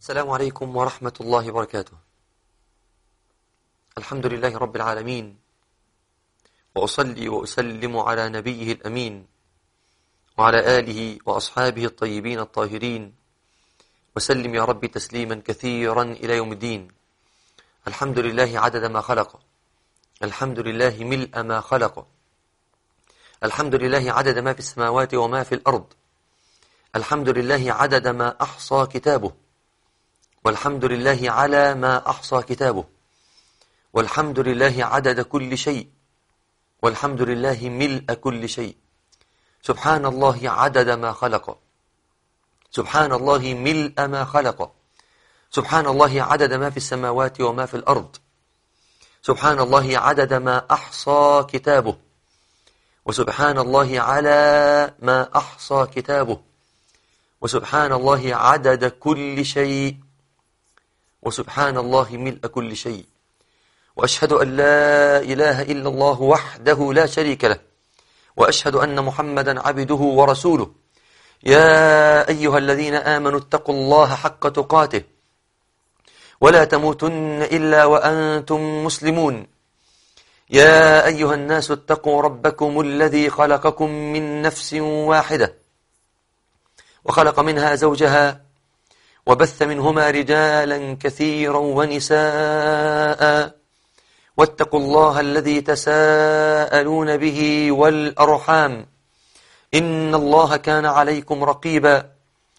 السلام عليكم ورحمة الله وبركاته الحمد لله رب العالمين وأصلي وأسلم على نبيه الأمين وعلى آله وأصحابه الطيبين الطاهرين وسلم يا رب تسليما كثيرا إلى يوم الدين الحمد لله عدد ما خلق الحمد لله ملء ما خلق الحمد لله عدد ما في السماوات وما في الأرض الحمد لله عدد ما أحصى كتابه والحمد لله على ما أحصى كتابه والحمد لله عدد كل شيء والحمد لله ملء كل شيء سبحان الله عدد ما خلق سبحان الله ملء ما خلق سبحان الله عدد ما في السماوات وما في الأرض سبحان الله عدد ما أحصى كتابه وسبحان الله على ما أحصى كتابه وسبحان الله عدد كل شيء وسبحان الله ملء كل شيء وأشهد أن لا إله إلا الله وحده لا شريك له وأشهد أن محمدا عبده ورسوله يا أيها الذين آمنوا اتقوا الله حق تقاته ولا تموتن إلا وأنتم مسلمون يا أيها الناس اتقوا ربكم الذي خلقكم من نفس واحدة وخلق منها زوجها وبث منهما رجالا كثيرا ونساء واتقوا الله الذي تساءلون به والأرحام إن الله كان عليكم رقيبا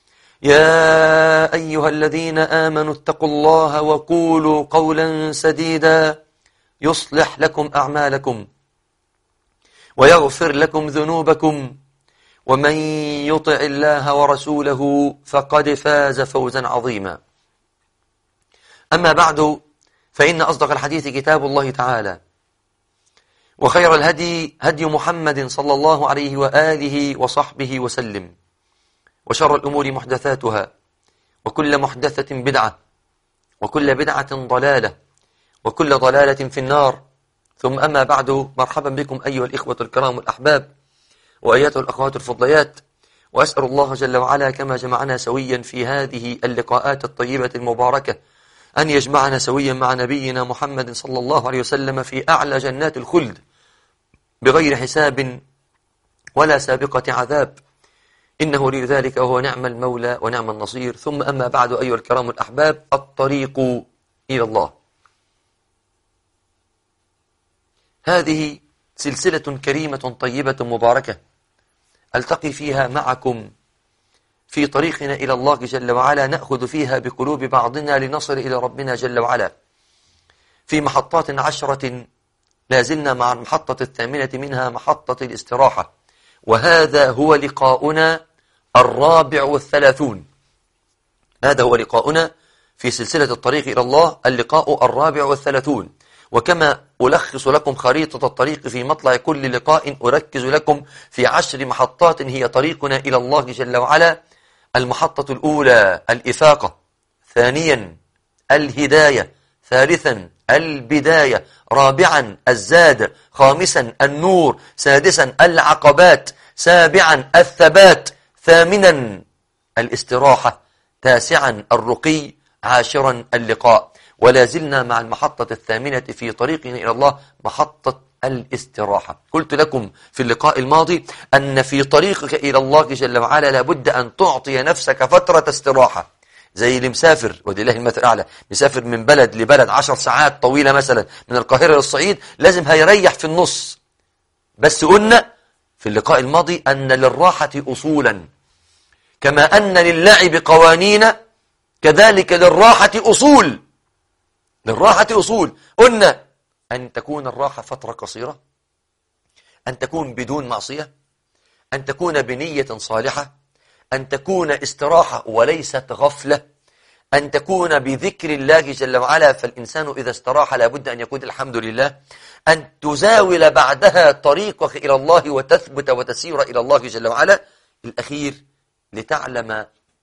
يا أيها الذين آمنوا اتقوا الله وقولوا قولا سديدا يصلح لكم أعمالكم ويغفر لكم ذنوبكم ومن يطع الله ورسوله فقد فاز فوزا عظيما أما بعد فإن أصدق الحديث كتاب الله تعالى وخير الهدي هدي محمد صلى الله عليه وآله وصحبه وسلم وشر الأمور محدثاتها وكل محدثة بدعة وكل بدعة ضلالة وكل ضلالة في النار ثم أما بعد مرحبا بكم أيها الإخوة الكرام الأحباب وأياتها الأخوات الفضليات وأسأل الله جل وعلا كما جمعنا سويا في هذه اللقاءات الطيبة المباركة أن يجمعنا سويا مع نبينا محمد صلى الله عليه وسلم في أعلى جنات الخلد بغير حساب ولا سابقة عذاب إنه لي ذلك وهو نعم المولى ونعم النصير ثم أما بعد أيها الكرام الأحباب الطريق إلى الله هذه سلسلة كريمة طيبة مباركة ألتقي فيها معكم في طريقنا إلى الله جل وعلا نأخذ فيها بقلوب بعضنا لنصل إلى ربنا جل وعلا في محطات عشرة لازلنا مع المحطة الثامنة منها محطة الاستراحة وهذا هو لقاؤنا الرابع والثلاثون هذا هو لقاؤنا في سلسلة الطريق إلى الله اللقاء الرابع والثلاثون وكما ألخص لكم خريطة الطريق في مطلع كل لقاء أركز لكم في عشر محطات هي طريقنا إلى الله جل وعلا المحطة الأولى الإفاقة ثانيا الهداية ثالثا البداية رابعا الزاد خامسا النور سادسا العقبات سابعا الثبات ثامنا الاستراحة تاسعا الرقي عاشرا اللقاء ولا زلنا مع المحطة الثامنة في طريقنا إلى الله محطة الاستراحة قلت لكم في اللقاء الماضي أن في طريقك إلى الله جل وعلا لابد أن تعطي نفسك فترة استراحة زي اللي مسافر ولله المثل الأعلى مسافر من بلد لبلد عشر ساعات طويلة مثلا من القاهرة للصعيد لازم هيريح في النص بس قلنا في اللقاء الماضي أن للراحة أصولا كما أن للعب قوانين كذلك للراحة أصول للراحة أصول قلنا أن تكون الراحة فترة قصيرة أن تكون بدون معصية أن تكون بنية صالحة أن تكون استراحة وليست غفلة أن تكون بذكر الله جل وعلا فالإنسان إذا استراح لابد أن يقول الحمد لله أن تزاول بعدها طريقك إلى الله وتثبت وتسير إلى الله جل وعلا الأخير لتعلم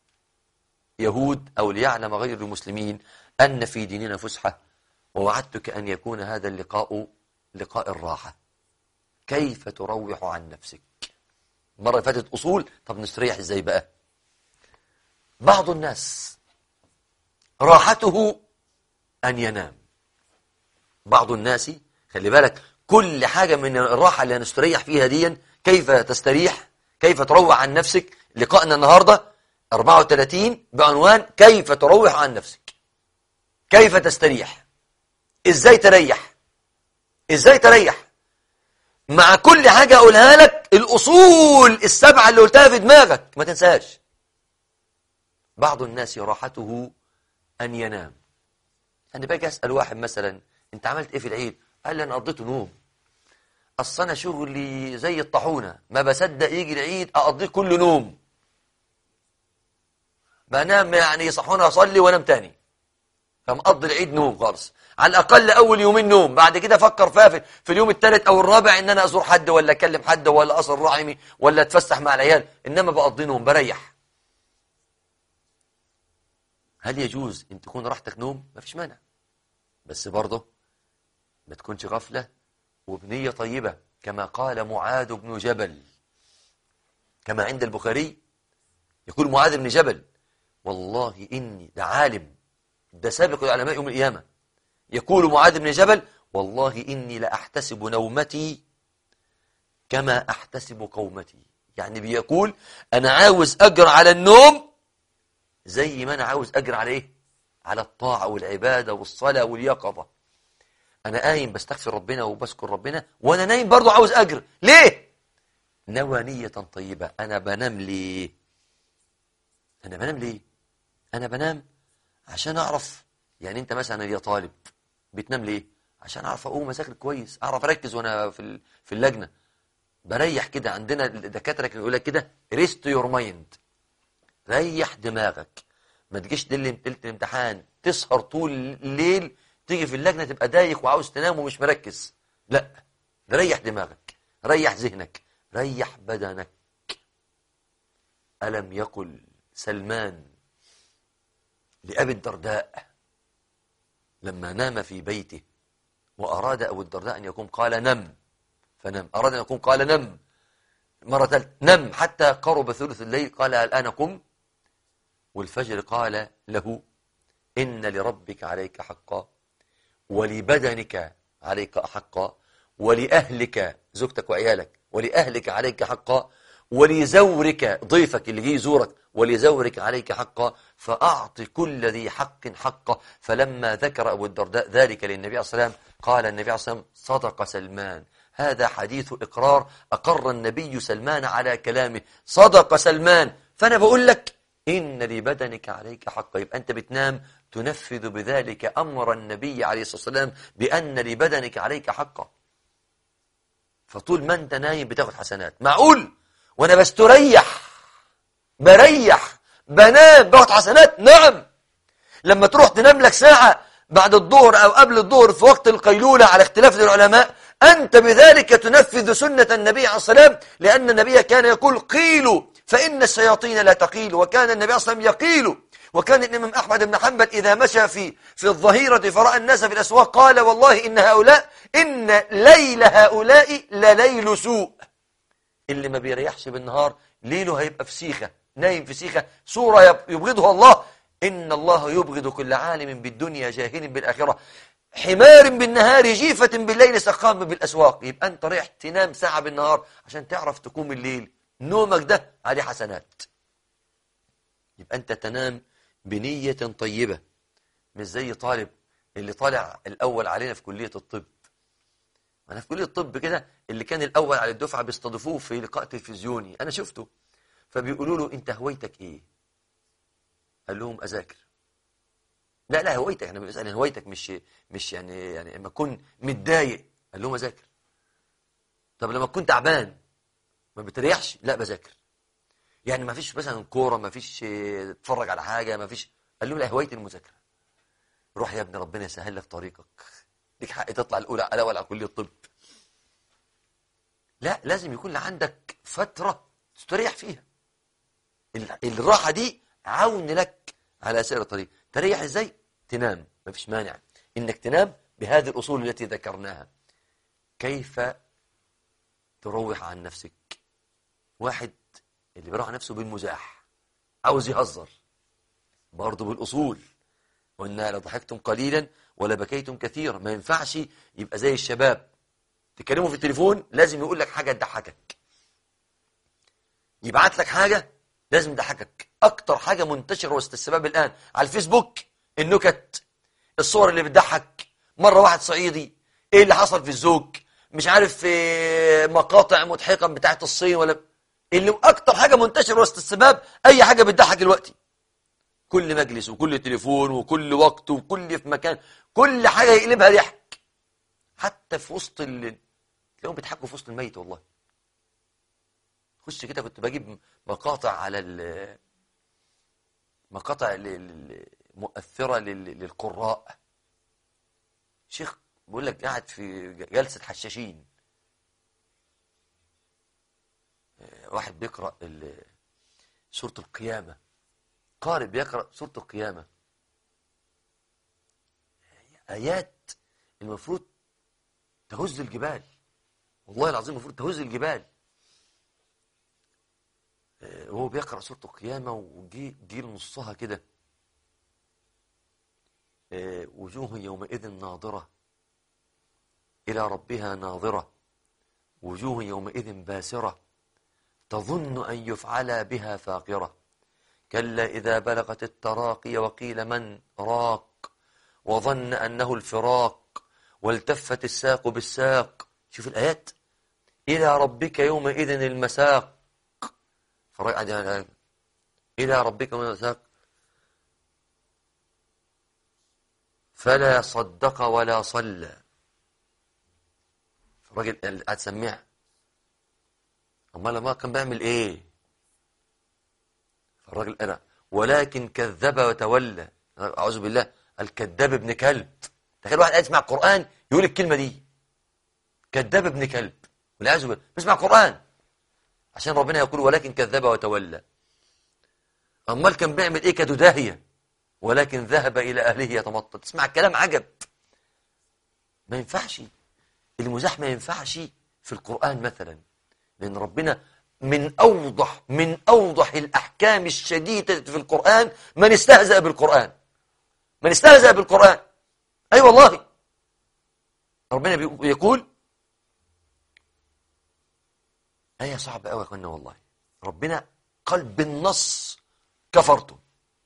يهود أو ليعلم غير المسلمين أن في ديننا فسحة ووعدتك أن يكون هذا اللقاء لقاء الراحة كيف تروح عن نفسك المرة فاتت أصول طب نستريح إزاي بقى بعض الناس راحته أن ينام بعض الناس خلي بالك كل حاجة من الراحة اللي هنستريح فيها دي كيف تستريح كيف تروح عن نفسك لقائنا النهاردة 34 بعنوان كيف تروح عن نفسك كيف تستريح ازاي تريح ازاي تريح مع كل حاجة أقولها لك الأصول السبعة اللي قلتها في دماغك ما تنساش بعض الناس راحته أن ينام أنا باجي أسأل واحد مثلا أنت عملت إيه في العيد قال لي أنا قضيته نوم أصل أنا شغلي زي الطاحونة ما بصدق يجي العيد أقضيه كله نوم بنام يعني يصحوني أصلي وأنام تاني فمقضي العيد نوم خالص على الأقل أول يومين نوم بعد كده أفكر فيها في, في اليوم الثالث أو الرابع إن أنا أزور حد ولا أكلم حد ولا أصل رحمي ولا أتفسح مع العيال إنما بقضي نوم بريح هل يجوز أن تكون راحتك نوم؟ ما فيش مانع بس برضه ما تكونش غفلة وبنية طيبة كما قال معاذ بن جبل كما عند البخاري يقول معاذ بن جبل والله إني ده عالم ده سابق العلماء يوم القيامة يقول معاذ بن جبل والله إني لأحتسب نومتي كما أحتسب قومتي يعني بيقول أنا عاوز أجر على النوم زي ما أنا عاوز أجر على إيه على الطاعة والعبادة والصلاة واليقظة أنا قايم بستغفر ربنا وبذكر ربنا وأنا نايم برضو عاوز أجر ليه نوى نية طيبة أنا بنام ليه أنا بنام ليه أنا بنام عشان أعرف يعني أنت مثلا يا طالب بتنام ليه عشان أعرف أقوم أذاكر كويس أعرف أركز وأنا في في اللجنة بريح كده عندنا الدكاترة كانوا يقول لك كده ريست يور مايند ريح دماغك ما تجيش ليله الامتحان تسهر طول الليل تيجي في اللجنة تبقى دايخ وعاوز تنام ومش مركز لا ريح دماغك ريح ذهنك ريح بدنك ألم يقل سلمان لأبي الدرداء لما نام في بيته وأراد أبو الدرداء أن يقوم قال نم فنم أراد أن يقوم قال نم مرة ثالثة نم حتى قرب ثلث الليل قال الآن قم والفجر قال له إن لربك عليك حقا ولبدنك عليك حقا ولأهلك زوجتك وعيالك ولأهلك عليك حقا ولزورك ضيفك اللي جه يزورك ولزورك عليك حقا فأعط كل ذي حق حقه فلما ذكر أبو الدرداء ذلك للنبي عليه الصلاة والسلام قال النبي عليه الصلاة والسلام صدق سلمان هذا حديث إقرار أقر النبي سلمان على كلامه صدق سلمان فأنا بقول لك إن لبدنك عليك حقا يبقى أنت بتنام تنفذ بذلك أمر النبي عليه الصلاة والسلام بأن لبدنك عليك حقا فطول ما أنت نايم بتاخد حسنات معقول وأنا بستريح بريح بنام باخد حسنات نعم لما تروح تنام لك ساعة بعد الظهر أو قبل الظهر في وقت القيلولة على اختلاف العلماء أنت بذلك تنفذ سنة النبي عليه الصلاة والسلام لأن النبي كان يقول قيلوا فإن الشياطين لا تقيل وكان النبي عليه الصلاة والسلام يقيل وكان الإمام أحمد بن حنبل إذا مشى في في الظهيرة فرأى الناس في الأسواق قال والله إن هؤلاء إن ليل هؤلاء لليل سوء اللي ما بيريحش بالنهار ليله هيبقى في سيخة نايم في سيخة صورة يبغضها الله إن الله يبغض كل عالم بالدنيا جاهل بالآخرة حمار بالنهار جيفة بالليل سقام بالأسواق يبقى أنت رايح تنام ساعة بالنهار عشان تعرف تقوم الليل نومك ده عليه حسنات يبقى أنت تنام بنية طيبة مش زي طالب اللي طالع الأول علينا في كلية الطب أنا في كلية الطب كده اللي كان الأول على الدفعة بيستضيفوه في لقاء تلفزيوني أنا شفته فبيقولوا له أنت هوايتك إيه قال لهم أذاكر لا لا هوايتك احنا بنسأل هوايتك مش مش يعني يعني لما اكون متضايق قال لهم اذاكر طب لما اكون تعبان ما بتريحش لا بذاكر يعني ما فيش مثلا كوره ما فيش تتفرج على حاجه ما فيش قال لهم لا هوايتي المذاكره روح يا ابني ربنا يسهل لك طريقك ليك حق تطلع الاولى الاول على كليه الطب لا لازم يكون عندك فتره تستريح فيها الراحه دي عون لك على سير الطريق تريح ازاي تنام ما فيش مانع انك تنام بهذه الاصول التي ذكرناها كيف تروح عن نفسك واحد اللي بيروح عن نفسه بالمزاح عاوز يهزر برضه بالاصول وإنا لضحكتم قليلا ولا بكيتم كثيرا ما ينفعش يبقى زي الشباب تكلمه في التليفون لازم يقول لك حاجة تضحكك يبعت لك حاجة لازم تضحكك أكتر حاجة منتشرة وسط الشباب الآن على الفيسبوك النكت الصور اللي بتضحك مرة واحد صعيدي إيه اللي حصل في الزوج مش عارف في مقاطع مضحكة بتاعت الصين ولا اللي أكتر حاجة منتشرة وسط الشباب أي حاجة بتضحك دلوقتي كل مجلس وكل تليفون وكل وقت وكل في مكان كل حاجة يقلبها ضحك حتى في وسط ال تلاقيهم بيضحكوا في وسط الميت والله خش كده كنت بجيب مقاطع على ال مقاطع ل- ل- مؤثرة لل- للقراء شيخ بيقول لك قاعد في جلسة حشاشين آه، واحد بيقرأ ال- سورة القيامة قارئ بيقرأ سورة القيامة آيات المفروض تهز الجبال والله العظيم المفروض تهز الجبال آه، وهو بيقرأ سورة القيامة وجي جي نصها كده آه، وجوه يومئذ ناظرة إلى ربها ناظرة وجوه يومئذ باسرة تظن أن يفعل بها فاقرة كلا إذا بلغت التراقي وقيل من راق وظن أنه الفراق والتفت الساق بالساق شوف الآيات إلى ربك يومئذ المساق فرأي يعني إلى ربك يومئذ المساق فلا صدق ولا صلى الراجل قاعد سميع امال ما كان بيعمل ايه فالراجل انا ولكن كذب وتولى اعوذ بالله الكذاب ابن كلب تخيل واحد قاعد يسمع القران يقول الكلمه دي كذاب ابن كلب والعياذ بالله بيسمع القران عشان ربنا يقول ولكن كذب وتولى امال كان بيعمل ايه كدداهيه ولكن ذهب الى اهله يتمطط تسمع الكلام عجب ما ينفعش المزاح ما ينفعش في القرآن مثلا لأن ربنا من أوضح من أوضح الأحكام الشديدة في القرآن من استهزأ بالقرآن من استهزأ بالقرآن أي أيوة والله ربنا بيقو- يقول آية صعبة أوي يا أخوانا والله ربنا قال بالنص كفرتم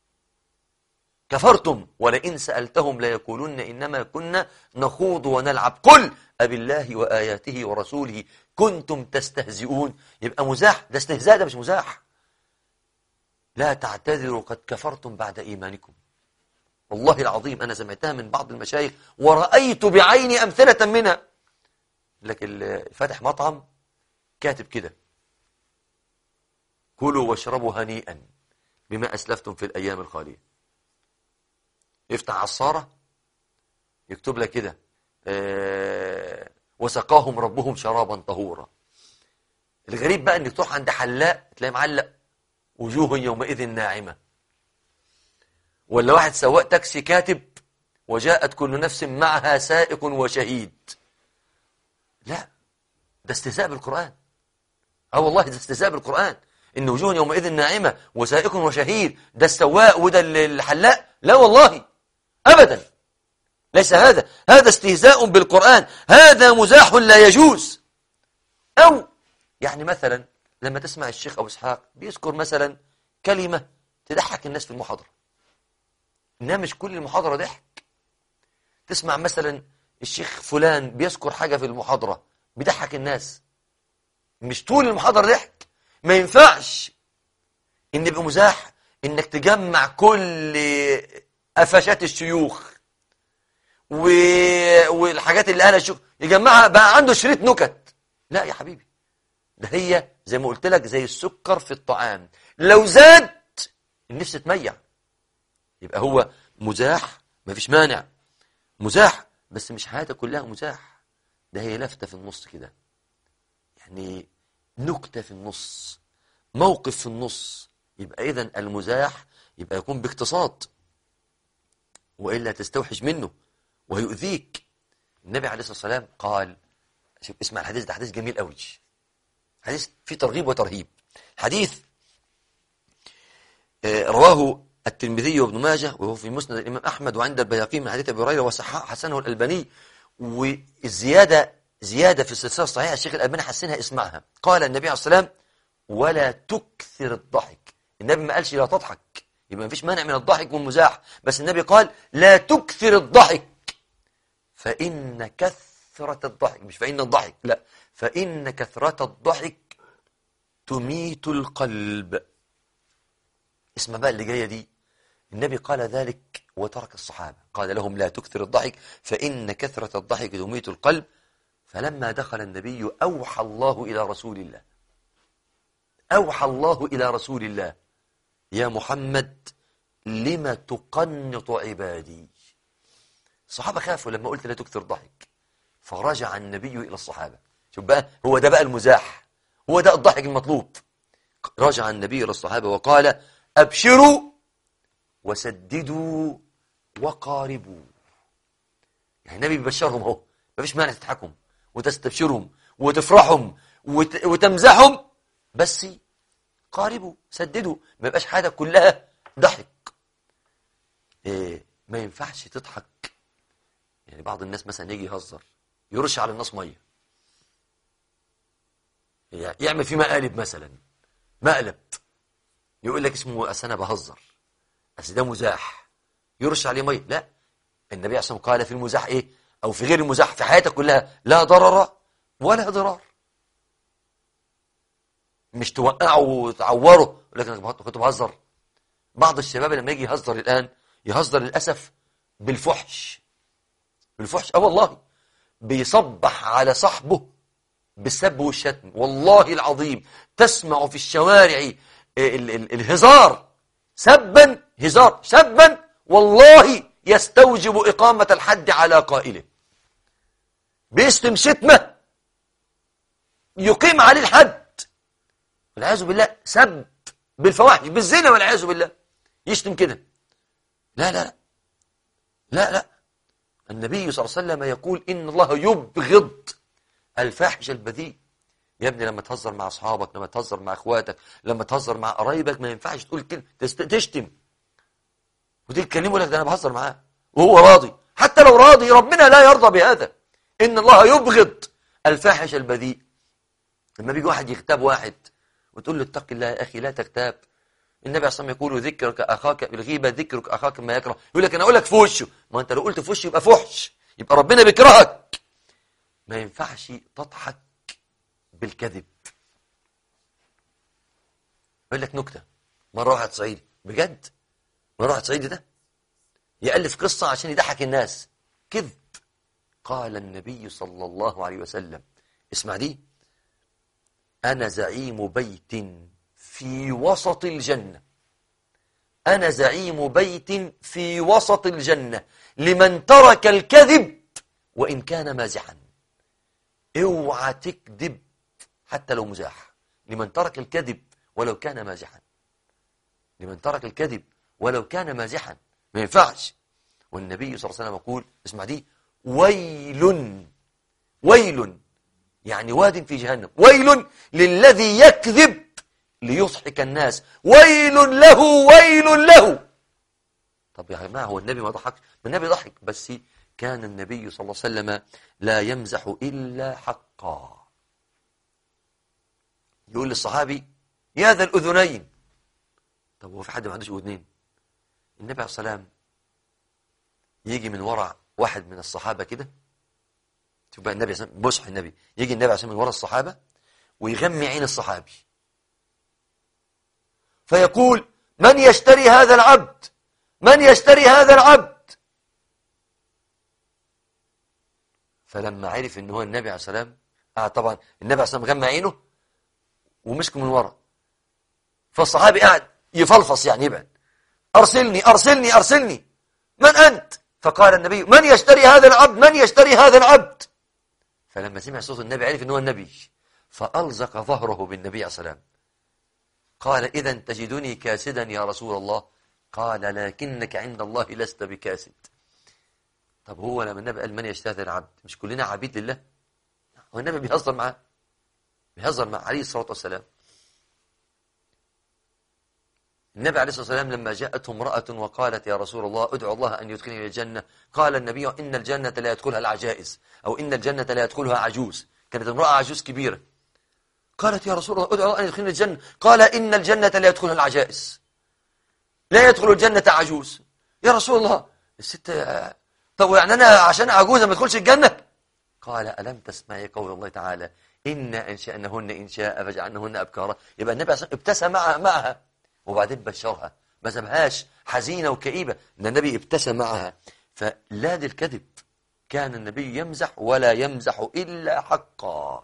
كفرتم ولئن سألتهم ليقولن إنما كنا نخوض ونلعب قل أبالله وآياته ورسوله كنتم تستهزئون يبقى مزاح ده استهزاء ده مش مزاح لا تعتذروا قد كفرتم بعد إيمانكم والله العظيم أنا سمعتها من بعض المشايخ ورأيت بعيني أمثلة منها لكن فاتح مطعم كاتب كده كلوا واشربوا هنيئا بما أسلفتم في الأيام الخالية يفتح عصارة يكتب لك كده آه، وسقاهم ربهم شرابا طهورا الغريب بقى انك تروح عند حلاق تلاقي معلق وجوه يومئذ ناعمة ولا واحد سواق تاكسي كاتب وجاءت كل نفس معها سائق وشهيد لا ده استهزاء بالقرآن اه والله ده استهزاء بالقرآن ان وجوه يومئذ ناعمة وسائق وشهيد ده السواق وده الحلاق لا والله أبدا ليس هذا هذا استهزاء بالقرآن هذا مزاح لا يجوز أو يعني مثلا لما تسمع الشيخ أبو إسحاق بيذكر مثلا كلمة تضحك الناس في المحاضرة إنها مش كل المحاضرة ضحك تسمع مثلا الشيخ فلان بيذكر حاجة في المحاضرة بيضحك الناس مش طول المحاضرة ضحك ما ينفعش إن يبقى مزاح إنك تجمع كل قفشات الشيوخ و... والحاجات اللي قالها الشيوخ يجمعها بقى عنده شريط نكت لا يا حبيبي ده هي زي ما قلت لك زي السكر في الطعام لو زاد النفس تميع يبقى هو مزاح مفيش مانع مزاح بس مش حياتك كلها مزاح ده هي لفتة في النص كده يعني نكتة في النص موقف في النص يبقى إذن المزاح يبقى يكون باقتصاد وإلا تستوحش منه ويؤذيك النبي عليه الصلاة والسلام قال شوف اسمع الحديث ده حديث جميل قوي حديث فيه ترغيب وترهيب حديث آه، رواه الترمذي وابن ماجه وهو في مسند الإمام أحمد وعند البياقي من حديث أبي هريرة وصححه حسنه الألباني والزيادة زيادة في السلسلة الصحيحة الشيخ الألباني حسنها اسمعها قال النبي عليه الصلاة والسلام ولا تكثر الضحك النبي ما قالش لا تضحك يبقى ما فيش مانع من الضحك والمزاح بس النبي قال لا تكثر الضحك فإن كثرة الضحك مش فإن الضحك لا فإن كثرة الضحك تميت القلب اسمع بقى اللي جاية دي النبي قال ذلك وترك الصحابة قال لهم لا تكثر الضحك فإن كثرة الضحك تميت القلب فلما دخل النبي أوحى الله إلى رسول الله أوحى الله إلى رسول الله يا محمد لم تقنط عبادي الصحابة خافوا لما قلت لا تكثر ضحك فرجع النبي إلى الصحابة شوف بقى هو ده بقى المزاح هو ده الضحك المطلوب رجع النبي إلى الصحابة وقال أبشروا وسددوا وقاربوا يعني النبي بيبشرهم اهو مفيش مانع تضحكهم وتستبشرهم وتفرحهم وت... وتمزحهم بس قاربوا سددوا ما يبقاش حاجة كلها ضحك إيه ما ينفعش تضحك يعني بعض الناس مثلا يجي يهزر يرش على الناس ميه يعمل فيه مقالب مثلا مقلب يقول لك اسمه أصل انا بهزر أصل ده مزاح يرش عليه ميه لا النبي عليه الصلاه والسلام قال في المزاح ايه او في غير المزاح في حياتك كلها لا ضرر ولا ضرار مش توقعه وتعوره لكن انا كنت بهزر بعض الشباب لما يجي يهزر الان يهزر للاسف بالفحش بالفحش اه والله بيصبح على صاحبه بالسب والشتم والله العظيم تسمع في الشوارع ال ال الهزار سبا هزار سبا والله يستوجب إقامة الحد على قائله بيشتم شتمة يقيم عليه الحد والعياذ بالله سب بالفواحش بالزنا والعياذ بالله يشتم كده لا لا لا لا النبي صلى الله عليه وسلم يقول إن الله يبغض الفاحش البذيء يا ابني لما تهزر مع أصحابك لما تهزر مع أخواتك لما تهزر مع قرايبك ما ينفعش تقول كده تشتم وتيجي تكلمه لك ده أنا بهزر معاه وهو راضي حتى لو راضي ربنا لا يرضى بهذا إن الله يبغض الفاحش البذيء لما بيجي واحد يغتاب واحد وتقول له اتق الله يا أخي لا تغتاب النبي عليه الصلاه يقول ذكرك أخاك بالغيبة ذكرك أخاك ما يكره يقول لك أنا أقول لك في وشه ما أنت لو قلت في وشه يبقى فحش يبقى ربنا بيكرهك ما ينفعش تضحك بالكذب يقول لك نكتة مرة واحد صعيدي بجد مرة واحد صعيدي ده يألف قصة عشان يضحك الناس كذب قال النبي صلى الله عليه وسلم اسمع دي أنا زعيم بيت في وسط الجنة أنا زعيم بيت في وسط الجنة لمن ترك الكذب وإن كان مازحا اوعى تكذب حتى لو مزاح لمن ترك الكذب ولو كان مازحا لمن ترك الكذب ولو كان مازحا ما ينفعش والنبي صلى الله عليه وسلم يقول اسمع دي ويل ويل يعني واد في جهنم ويل للذي يكذب ليضحك الناس ويل له ويل له طب يا جماعه هو النبي ما ضحكش النبي ضحك بس كان النبي صلى الله عليه وسلم لا يمزح إلا حقا يقول للصحابي يا ذا الأذنين طب هو في حد ما عندوش أذنين النبي عليه الصلاة والسلام يجي من وراء واحد من الصحابة كده شوف بقى النبي عشان بصح النبي يجي النبي عشان من وراء الصحابة ويغمي عين الصحابي فيقول من يشتري هذا العبد من يشتري هذا العبد فلما عرف ان هو النبي عليه السلام آه طبعا النبي عليه السلام غمى عينه ومسكه من ورا فالصحابي قاعد يفلفص يعني يبعد ارسلني ارسلني ارسلني من انت فقال النبي من يشتري هذا العبد من يشتري هذا العبد فلما سمع صوت النبي عرف ان هو النبي فالزق ظهره بالنبي عليه السلام قال اذا تجدني كاسدا يا رسول الله قال لكنك عند الله لست بكاسد طب هو لما النبي قال من يشتري هذا العبد مش كلنا عبيد لله هو النبي بيهزر معاه بيهزر مع عليه الصلاة والسلام النبي عليه الصلاة والسلام لما جاءته امرأة وقالت يا رسول الله ادعو الله أن يدخلني الجنة قال النبي إن الجنة لا يدخلها العجائز أو إن الجنة لا يدخلها عجوز كانت امرأة عجوز كبيرة قالت يا رسول الله ادعو الله أن يدخلني الجنة قال إن الجنة لا يدخلها العجائز لا يدخل الجنة عجوز يا رسول الله الست طب يعني أنا عشان عجوزة ما ادخلش الجنة قال ألم تسمعي قول الله تعالى إنا أنشأنهن إنشاء فجعلنهن أبكارا يبقى النبي عليه ابتسم معها, معها وبعدين بشرها ما سابهاش حزينة وكئيبة إن النبي ابتسم معها فلا دي الكذب كان النبي يمزح ولا يمزح إلا حقا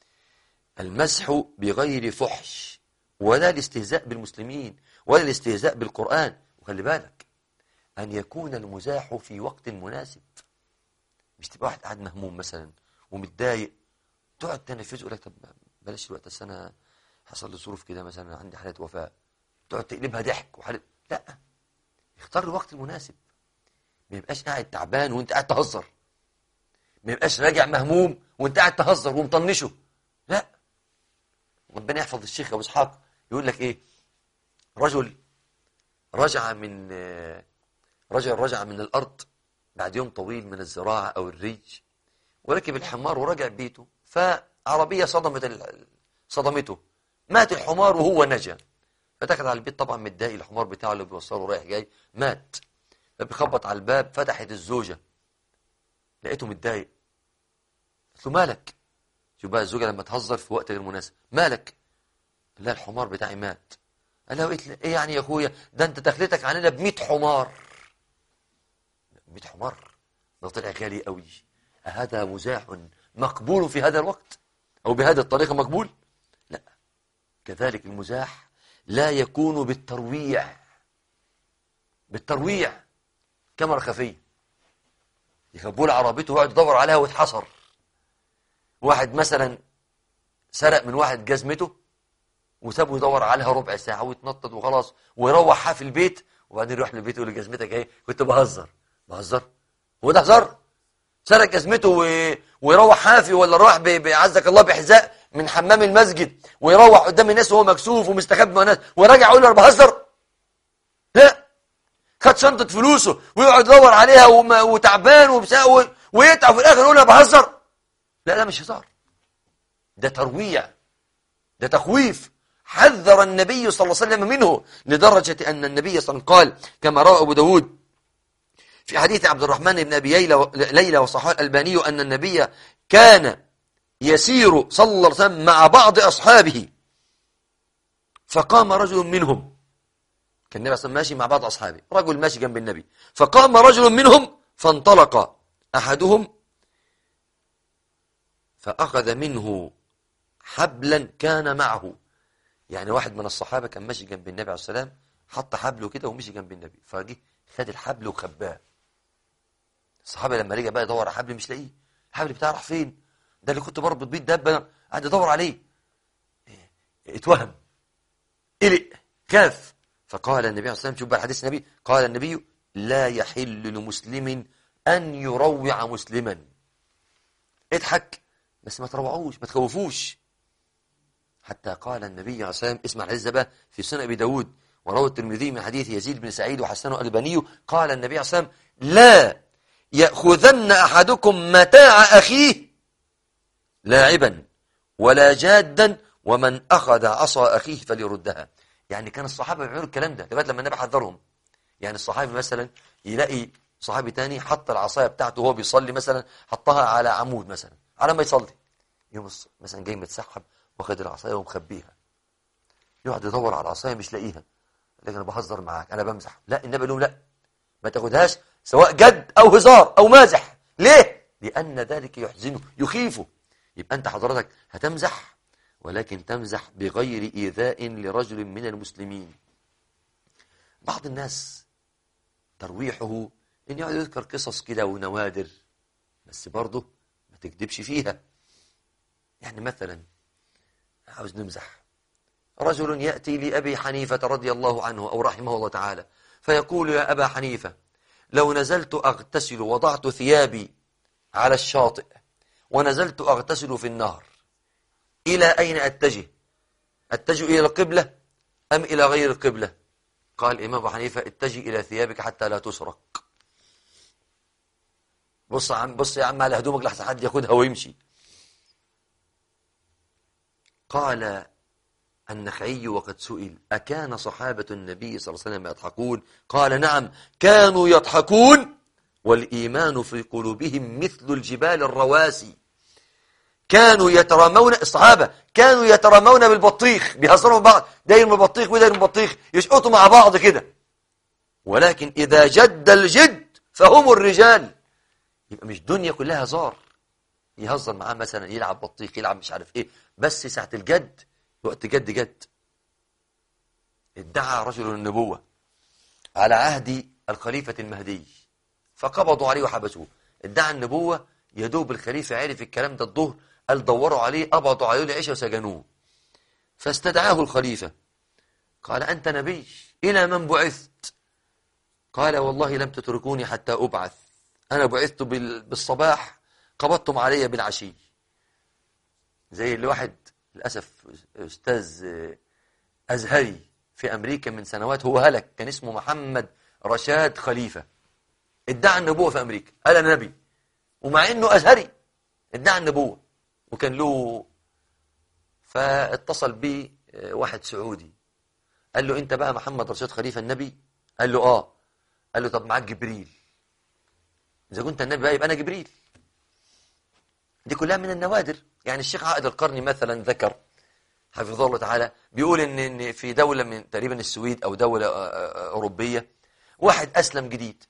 المزح بغير فحش ولا الاستهزاء بالمسلمين ولا الاستهزاء بالقرآن وخلي بالك أن يكون المزاح في وقت مناسب مش تبقى واحد قاعد مهموم مثلا ومتضايق تقعد تنفذه يقول لك طب بلاش الوقت السنة حصل لي ظروف كده مثلا عندي حالة وفاة تقعد تقلبها ضحك وحالة لا اختار الوقت المناسب ما يبقاش قاعد تعبان وانت قاعد تهزر ما يبقاش راجع مهموم وانت قاعد تهزر ومطنشه لا ربنا يحفظ الشيخ ابو اسحاق يقول لك ايه رجل رجع من رجل رجع من الارض بعد يوم طويل من الزراعه او الريج وركب الحمار ورجع بيته فعربيه صدمت صدمته مات الحمار وهو نجا فدخل على البيت طبعا متضايق الحمار بتاعه اللي بيوصله رايح جاي مات فبيخبط على الباب فتحت الزوجه لقيته متضايق قلت له مالك شوف بقى الزوجه لما تهزر في وقت غير مناسب مالك لا الحمار بتاعي مات قال له ايه يعني يا اخويا ده انت دخلتك علينا ب 100 حمار 100 حمار ده طلع غالي قوي هذا مزاح مقبول في هذا الوقت او بهذه الطريقه مقبول لا كذلك المزاح لا يكون بالترويع بالترويع كاميرا خفيه يخبوا له عربيته ويقعد يدور عليها ويتحصر واحد مثلا سرق من واحد جزمته وسابه يدور عليها ربع ساعة ويتنطط وخلاص ويروحها في البيت وبعدين يروح للبيت يقول لجزمتك ايه كنت بهزر بهزر هو ده هزار سرق جزمته و... ويروح حافي ولا راح ب... بعزك الله بحذاء من حمام المسجد ويروح قدام الناس وهو مكسوف ومستخبي مع الناس وراجع يقول انا بهزر لا خد شنطة فلوسه ويقعد يدور عليها وم... وتعبان وبساء و... ويتعب في الاخر يقول انا بهزر لا ده مش هزار ده ترويع ده تخويف حذر النبي صلى الله عليه وسلم منه لدرجة أن النبي صلى الله عليه وسلم قال كما روى أبو داود في حديث عبد الرحمن بن أبي ليلى وصحاه الألباني أن النبي كان يسير صلى الله عليه وسلم مع بعض أصحابه فقام رجل منهم كان النبي صلى الله عليه وسلم ماشي مع بعض أصحابه رجل ماشي جنب النبي فقام رجل منهم فانطلق أحدهم فأخذ منه حبلا كان معه يعني واحد من الصحابة كان ماشي جنب النبي عليه السلام حط حبله كده ومشي جنب النبي فجه خد الحبل وخباه الصحابة لما رجع بقى يدور على حبل مش لاقيه الحبل بتاعه راح فين ده اللي كنت بربط بيه الدبه قاعد يدور عليه اتوهم قلق خاف فقال النبي عليه الصلاه والسلام شوف بقى حديث النبي قال النبي لا يحل لمسلم ان يروع مسلما اضحك بس ما تروعوش ما تخوفوش حتى قال النبي عليه الصلاه والسلام اسمع الحديث ده بقى في سنن ابي داود وروى الترمذي من حديث يزيد بن سعيد وحسنه الباني قال النبي عليه الصلاه والسلام لا ياخذن احدكم متاع اخيه لاعبا ولا جادا ومن أخذ عصا أخيه فليردها يعني كان الصحابة بيعملوا الكلام ده لغاية لما النبي حذرهم يعني الصحابي مثلا يلاقي صحابي تاني حط العصاية بتاعته وهو بيصلي مثلا حطها على عمود مثلا على ما يصلي يوم مثلا جاي متسحب واخد العصاية ومخبيها يقعد يدور على العصاية مش لاقيها لكن انا بهزر معاك انا بمزح لا النبي لهم لا ما تاخدهاش سواء جد او هزار او مازح ليه لان ذلك يحزنه يخيفه يبقى أنت حضرتك هتمزح ولكن تمزح بغير إيذاء لرجل من المسلمين بعض الناس ترويحه إن يقعد يذكر قصص كده ونوادر بس برضه ما تكذبش فيها يعني مثلا عاوز نمزح رجل يأتي لأبي حنيفة رضي الله عنه أو رحمه الله تعالى فيقول يا أبا حنيفة لو نزلت أغتسل وضعت ثيابي على الشاطئ ونزلت أغتسل في النهر إلى أين أتجه أتجه إلى القبلة أم إلى غير القبلة قال الإمام أبو حنيفة اتجه إلى ثيابك حتى لا تسرق بص يا عم بص يا عم على هدومك لحسن حد ياخدها ويمشي قال النخعي وقد سئل أكان صحابة النبي صلى الله عليه وسلم يضحكون قال نعم كانوا يضحكون والإيمان في قلوبهم مثل الجبال الرواسي كانوا يترامون الصحابة كانوا يترامون بالبطيخ بيهزروا بعض داير من البطيخ وداير من البطيخ يشقطوا مع بعض كده ولكن إذا جد الجد فهم الرجال يبقى مش دنيا كلها هزار يهزر معاه مثلا يلعب بطيخ يلعب مش عارف ايه بس ساعة الجد وقت جد جد ادعى رجل النبوة على عهد الخليفة المهدي فقبضوا عليه وحبسوه ادعى النبوة يدوب الخليفة عرف الكلام ده الظهر قال دوروا عليه قبضوا عليه العشاء وسجنوه فاستدعاه الخليفة قال أنت نبي إلى من بعثت قال والله لم تتركوني حتى أبعث أنا بعثت بالصباح قبضتم علي بالعشي زي اللي واحد للأسف أستاذ أزهري في أمريكا من سنوات هو هلك كان اسمه محمد رشاد خليفة ادعى النبوة في أمريكا قال أنا نبي ومع أنه أزهري ادعى النبوة وكان له فاتصل بي واحد سعودي قال له أنت بقى محمد رشاد خليفة النبي قال له آه قال له طب معاك جبريل إذا كنت النبي بقى يبقى أنا جبريل دي كلها من النوادر يعني الشيخ عائد القرني مثلا ذكر حفظه الله تعالى بيقول ان ان في دوله من تقريبا السويد او دوله اوروبيه واحد اسلم جديد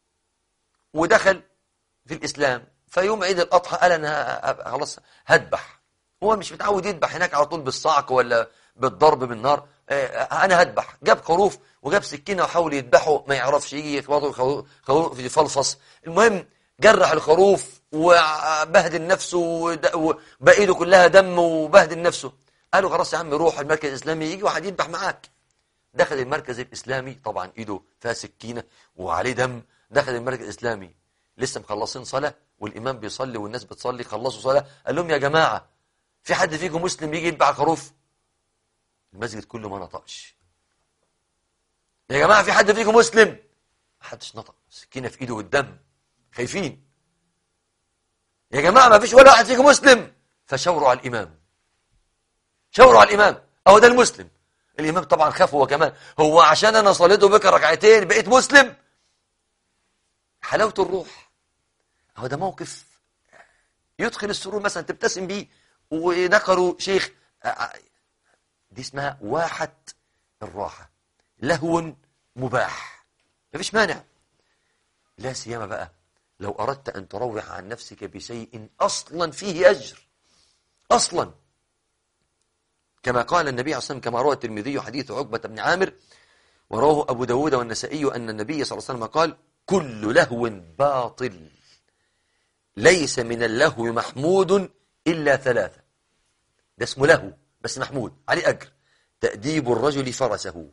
ودخل في الاسلام فيوم عيد الاضحى قال انا خلاص هذبح هو مش متعود يذبح هناك على طول بالصعق ولا بالضرب بالنار انا هذبح جاب خروف وجاب سكينه وحاول يذبحه ما يعرفش يجي يخبطه خروف يفلفص المهم جرح الخروف وبهدل نفسه وبقى ايده كلها دم وبهدل نفسه قالوا خلاص يا عم روح المركز الاسلامي يجي واحد يذبح معاك دخل المركز الاسلامي طبعا ايده فيها سكينه وعليه دم دخل المركز الاسلامي لسه مخلصين صلاه والامام بيصلي والناس بتصلي خلصوا صلاه قال لهم يا جماعه في حد فيكم مسلم يجي يذبح خروف المسجد كله ما نطقش يا جماعه في حد فيكم مسلم ما حدش نطق سكينه في ايده والدم خايفين يا جماعة ما فيش ولا واحد فيكم مسلم فشاوروا على الإمام شاوروا على الإمام أهو ده المسلم الإمام طبعا خاف هو كمان هو عشان أنا صليته بك ركعتين بقيت مسلم حلاوة الروح هو ده موقف يدخل السرور مثلا تبتسم بيه ونقروا شيخ دي اسمها واحة الراحة لهو مباح مفيش مانع لا سيما بقى لو أردت أن تروح عن نفسك بشيء أصلا فيه أجر أصلا كما قال النبي عليه الصلاة والسلام كما روى الترمذي حديث عقبة بن عامر ورواه أبو داود والنسائي أن النبي صلى الله عليه وسلم قال كل لهو باطل ليس من اللهو محمود إلا ثلاثة ده اسمه لهو بس محمود عليه أجر تأديب الرجل فرسه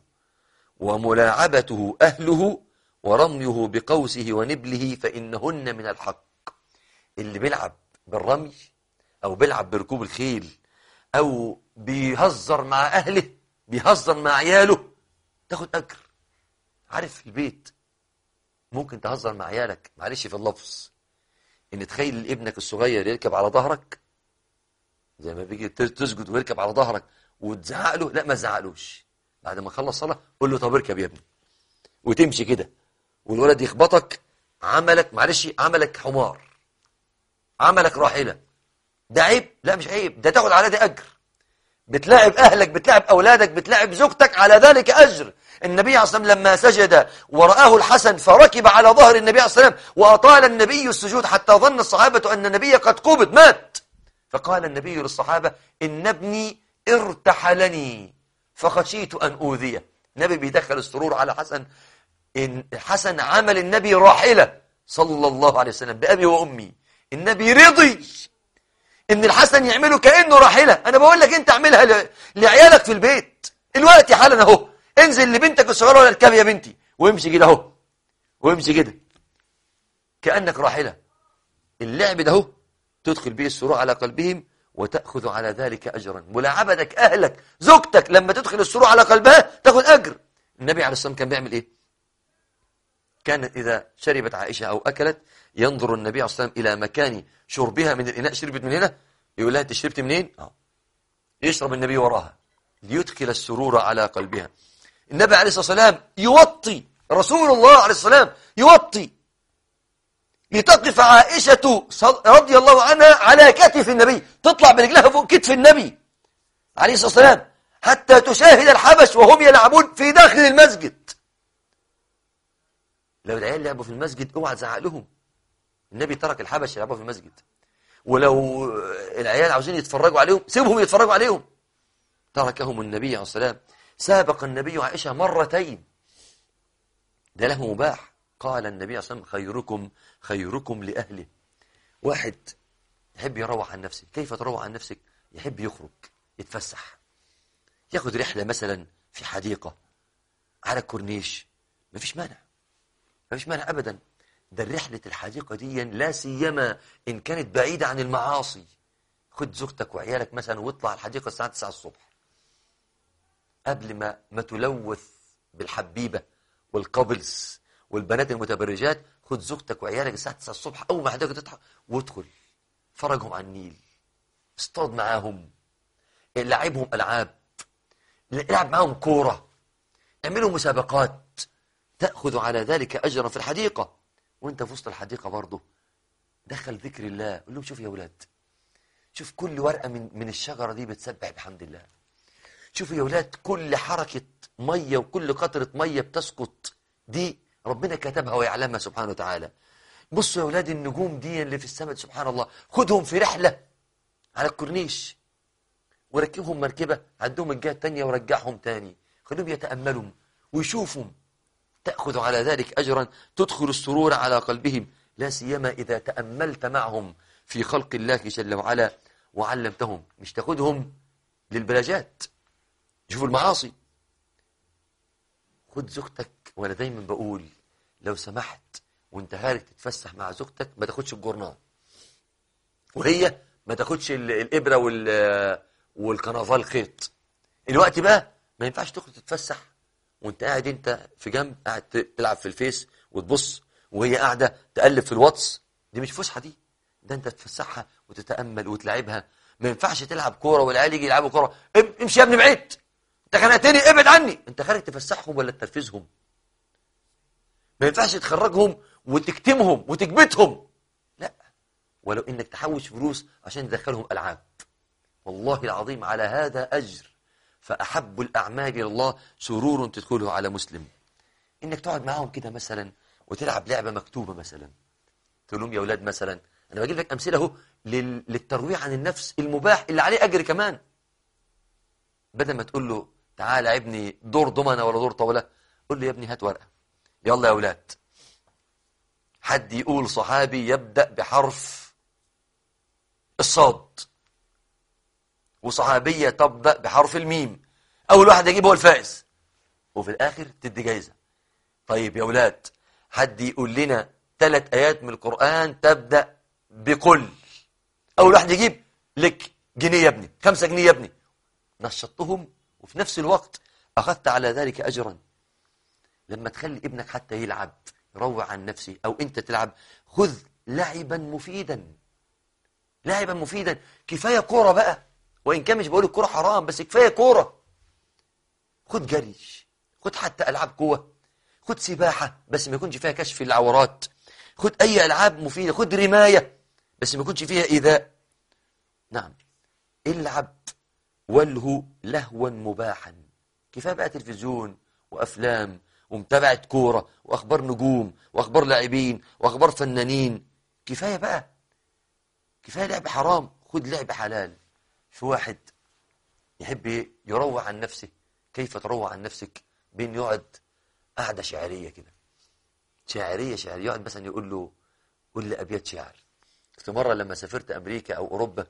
وملاعبته أهله ورميه بقوسه ونبله فإنهن من الحق اللي بيلعب بالرمي أو بيلعب بركوب الخيل أو بيهزر مع أهله بيهزر مع عياله تاخد أجر عارف في البيت ممكن تهزر مع عيالك معلش في اللفظ إن تخيل ابنك الصغير يركب على ظهرك زي ما بيجي تسجد ويركب على ظهرك وتزعق له لا ما تزعقلوش بعد ما خلص صلاة قول له طب اركب يا ابني وتمشي كده والولد يخبطك عملك معلش عملك حمار عملك راحلة ده عيب لا مش عيب ده تاخد على ده أجر بتلاعب أهلك بتلاعب أولادك بتلاعب زوجتك على ذلك أجر النبي عليه الصلاة والسلام لما سجد ورآه الحسن فركب على ظهر النبي عليه الصلاة والسلام وأطال النبي السجود حتى ظن الصحابة أن النبي قد قبض مات فقال النبي للصحابة إن ابني ارتحلني فخشيت أن أوذيه النبي بيدخل السرور على حسن إن حسن عمل النبي راحلة صلى الله عليه وسلم بأبي وأمي النبي رضي إن الحسن يعمله كأنه راحلة أنا بقول لك أنت اعملها ل... لعيالك في البيت الوقت حالا أهو انزل لبنتك الصغيرة ولا الكاب يا بنتي وامشي كده أهو وامشي كده كأنك راحلة اللعب ده أهو تدخل به السرور على قلبهم وتأخذ على ذلك أجرا ملاعبتك أهلك زوجتك لما تدخل السرور على قلبها تأخذ أجر النبي عليه الصلاة والسلام كان بيعمل إيه كان إذا شربت عائشة أو أكلت ينظر النبي عليه الصلاة والسلام إلى مكان شربها من الإناء شربت من هنا يقول لها أنت شربت منين آه. يشرب النبي وراها ليدخل السرور على قلبها النبي عليه الصلاة والسلام يوطي رسول الله عليه الصلاة والسلام يوطي لتقف عائشة رضي الله عنها على كتف النبي تطلع برجلها فوق كتف النبي عليه الصلاة والسلام حتى تشاهد الحبش وهم يلعبون في داخل المسجد لو العيال لعبوا في المسجد اوعى تزعق لهم النبي ترك الحبش يلعبوا في المسجد ولو العيال عاوزين يتفرجوا عليهم سيبهم يتفرجوا عليهم تركهم النبي عليه الصلاة والسلام سابق النبي عائشة مرتين ده له مباح قال النبي عليه الصلاة والسلام خيركم خيركم لأهله واحد يحب يروح عن نفسه كيف تروح عن نفسك يحب يخرج يتفسح ياخد رحلة مثلا في حديقة على كورنيش مفيش مانع مفيش مانع أبدا ده رحلة الحديقة دي لا سيما إن كانت بعيدة عن المعاصي خد زوجتك وعيالك مثلا واطلع الحديقة الساعة 9 الصبح قبل ما ما تلوث بالحبيبة والقبلس والبنات المتبرجات خد زوجتك وعيالك الساعة 9 الصبح أول ما الحديقة تضحى وادخل فرجهم على النيل اصطاد معاهم لعبهم ألعاب العب معاهم كورة اعملوا مسابقات تأخذ على ذلك أجرا في الحديقة وانت في وسط الحديقة برضه دخل ذكر الله قول لهم شوف يا ولاد شوف كل ورقة من, من الشجرة دي بتسبح بحمد الله شوفوا يا ولاد كل حركة مية وكل قطرة مية بتسقط دي ربنا كتبها ويعلمها سبحانه وتعالى بصوا يا ولاد النجوم دي اللي في السماء سبحان الله خدهم في رحلة على الكورنيش وركبهم مركبة عندهم الجهة التانية ورجعهم تاني خليهم يتأملوا ويشوفوا تأخذ على ذلك أجرا تدخل السرور على قلبهم لا سيما إذا تأملت معهم في خلق الله جل وعلا وعلمتهم مش تاخدهم للبلاجات شوفوا المعاصي خد زوجتك وانا دايما بقول لو سمحت وانت خارج تتفسح مع زوجتك ما تاخدش الجورنال وهي ما تاخدش الابره وال والكنفال خيط الوقت بقى ما ينفعش تخرج تتفسح وانت قاعد انت في جنب قاعد تلعب في الفيس وتبص وهي قاعده تقلب في الواتس دي مش فسحه دي ده انت تفسحها وتتامل وتلعبها ما ينفعش تلعب كوره والعيال يجي يلعبوا كوره امشي يا ابني بعيد انت خنقتني ابعد عني انت خارج تفسحهم ولا تنرفزهم ما ينفعش تخرجهم وتكتمهم وتكبتهم لا ولو انك تحوش فلوس عشان تدخلهم العاب والله العظيم على هذا اجر فاحب الاعمال الى الله سرور تدخله على مسلم انك تقعد معاهم كده مثلا وتلعب لعبه مكتوبه مثلا تقول لهم يا اولاد مثلا انا بجيب لك امثله اهو للترويع عن النفس المباح اللي عليه اجر كمان بدل ما تقول له تعال يا ابني دور ضمنه ولا دور طاوله قول له يا ابني هات ورقه يلا يا اولاد حد يقول صحابي يبدا بحرف الصاد وصحابيه تبدا بحرف الميم اول واحد يجيب هو الفائز وفي الاخر تدي جايزه طيب يا اولاد حد يقول لنا ثلاث ايات من القران تبدا بقل اول واحد يجيب لك جنيه يا ابني خمسة جنيه يا ابني نشطتهم وفي نفس الوقت أخذت على ذلك أجرا لما تخلي ابنك حتى يلعب يروع عن نفسه أو أنت تلعب خذ لعبا مفيدا لعبا مفيدا كفاية كورة بقى وإن كان مش بقول الكورة حرام بس كفاية كورة خد جري خد حتى ألعاب قوة خد سباحة بس ما يكونش فيها كشف العورات خد أي ألعاب مفيدة خد رماية بس ما يكونش فيها إيذاء نعم العب وله لهوا مباحا كفايه بقى تلفزيون وافلام ومتابعه كوره واخبار نجوم واخبار لاعبين واخبار فنانين كفايه بقى كفايه لعب حرام خد لعب حلال في واحد يحب يروع عن نفسه كيف تروع عن نفسك بين يقعد قعده شعريه كده شاعريه شعريه يقعد مثلا يقول له قول لي ابيات شعر في مره لما سافرت امريكا او اوروبا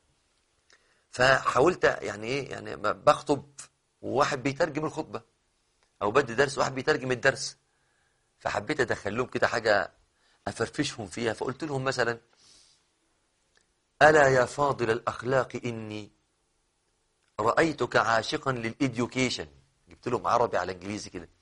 فحاولت يعني ايه يعني بخطب وواحد بيترجم الخطبة او بدي درس وواحد بيترجم الدرس فحبيت ادخل لهم كده حاجة افرفشهم فيها فقلت لهم مثلا ألا يا فاضل الأخلاق إني رأيتك عاشقا للإديوكيشن جبت لهم عربي على إنجليزي كده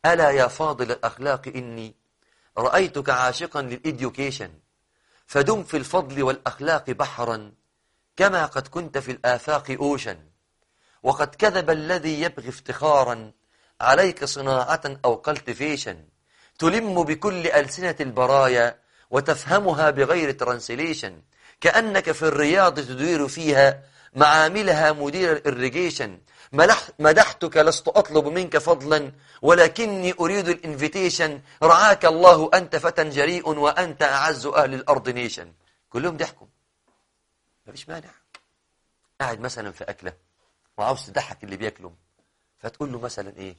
ألا يا فاضل الأخلاق إني رأيتك عاشقا للإديوكيشن فدم في الفضل والأخلاق بحرا كما قد كنت في الآفاق أوشا وقد كذب الذي يبغي افتخارا عليك صناعة أو كالتيفيشن تلم بكل ألسنة البرايا وتفهمها بغير ترانسليشن كأنك في الرياض تدير فيها معاملها مدير الإريجيشن مدحتك لست أطلب منك فضلا ولكني أريد الانفيتيشن رعاك الله أنت فتى جريء وأنت أعز أهل الأرض نيشن كلهم ضحكوا مفيش مانع قاعد مثلا في أكلة وعاوز تضحك اللي بياكلهم فتقول له مثلا إيه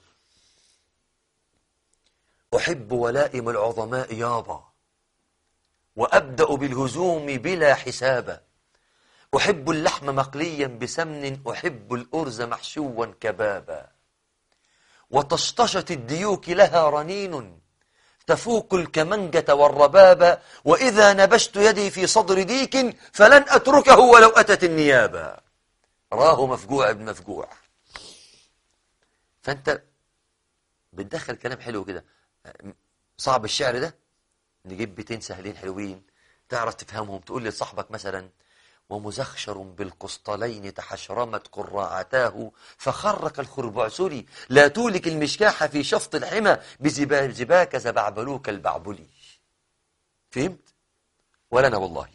أحب ولائم العظماء يابا وأبدأ بالهزوم بلا حسابا أحب اللحم مقليا بسمن أحب الأرز محشوا كبابا وطشطشة الديوك لها رنين تفوق الكمنجة والربابة وإذا نبشت يدي في صدر ديك فلن أتركه ولو أتت النيابة راه مفجوع ابن مفجوع فأنت بتدخل كلام حلو كده صعب الشعر ده نجيب بيتين سهلين حلوين تعرف تفهمهم تقول لصاحبك مثلا ومزخشر بالقسطلين تحشرمت قراعتاه فخرك الخربعسري لا تولك المشكاح في شفط الحمى بزباك زبعبلوك البعبلي فهمت؟ ولا أنا والله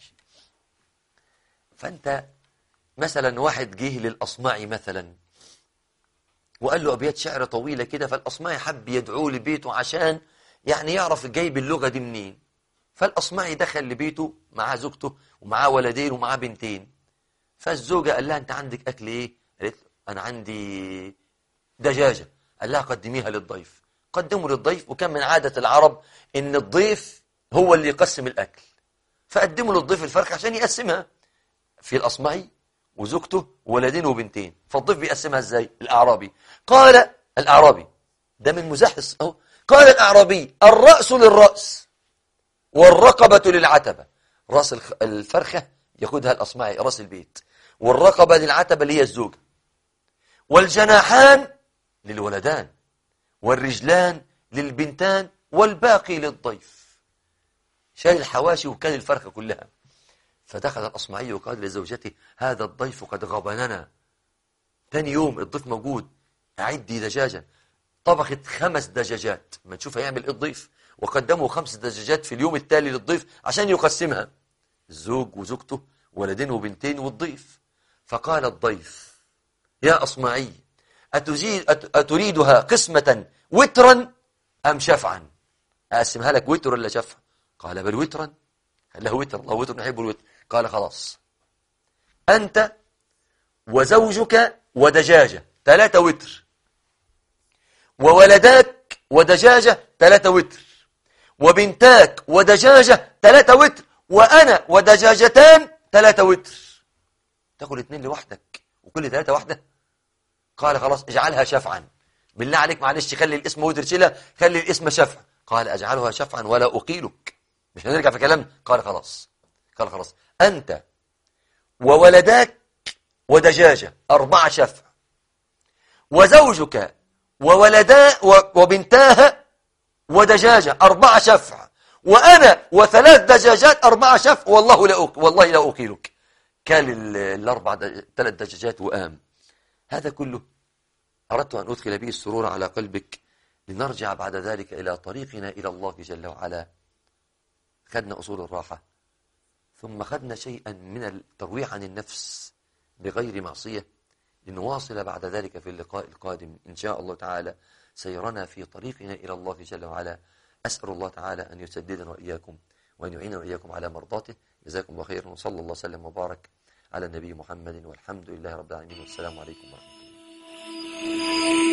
فأنت مثلا واحد جه للأصمعي مثلا وقال له أبيات شعر طويلة كده فالأصمعي حب يدعوه لبيته عشان يعني يعرف جايب اللغة دي منين فالأصمعي دخل لبيته مع زوجته ومعاه ولدين ومعاه بنتين فالزوجة قال لها أنت عندك أكل إيه؟ قالت له أنا عندي دجاجة قال لها قدميها للضيف قدموا للضيف وكان من عادة العرب إن الضيف هو اللي يقسم الأكل فقدموا للضيف الفرخة عشان يقسمها في الأصمعي وزوجته وولدين وبنتين فالضيف بيقسمها إزاي؟ الأعرابي قال الأعرابي ده من مزحص أهو قال الأعرابي الرأس للرأس والرقبة للعتبة رأس الفرخة ياخدها الأصمعي رأس البيت والرقبة للعتبة اللي هي الزوجة والجناحان للولدان والرجلان للبنتان والباقي للضيف شايل الحواشي وكان الفرخة كلها فدخل الأصمعي وقال لزوجته هذا الضيف قد غبننا ثاني يوم الضيف موجود أعدي دجاجا طبخت خمس دجاجات ما نشوف هيعمل ايه الضيف وقدموا خمس دجاجات في اليوم التالي للضيف عشان يقسمها الزوج وزوجته ولدين وبنتين والضيف فقال الضيف يا أصمعي أتزيد أتريدها قسمة وترا أم شفعا أقسمها لك وتر ولا شفع قال بل وترا قال له وتر الله وتر نحب الوتر قال خلاص أنت وزوجك ودجاجة ثلاثة وتر وولداك ودجاجة ثلاثة وتر وبنتاك ودجاجة ثلاثة وتر وأنا ودجاجتان ثلاثة وتر تاخد اثنين لوحدك وكل ثلاثة واحدة قال خلاص اجعلها شفعا بالله عليك معلش خلي الاسم وتر شيلها خلي الاسم شفع قال أجعلها شفعا ولا أقيلك مش هنرجع في كلامنا قال خلاص قال خلاص أنت وولداك ودجاجة أربعة شفع وزوجك وولدا وبنتاها ودجاجة أربعة شفع وأنا وثلاث دجاجات أربعة شفع والله لا أك... والله لا أكيلك كان الأربع ثلاث دجاجات وآم هذا كله أردت أن أدخل به السرور على قلبك لنرجع بعد ذلك إلى طريقنا إلى الله جل وعلا خدنا أصول الراحة ثم خدنا شيئا من الترويح عن النفس بغير معصية لنواصل بعد ذلك في اللقاء القادم إن شاء الله تعالى سيرنا في طريقنا إلى الله جل وعلا أسأل الله تعالى أن يسددنا وإياكم وأن يعيننا وإياكم على مرضاته جزاكم الله خيرا وصلى الله وسلم وبارك على النبي محمد والحمد لله رب العالمين والسلام عليكم ورحمة الله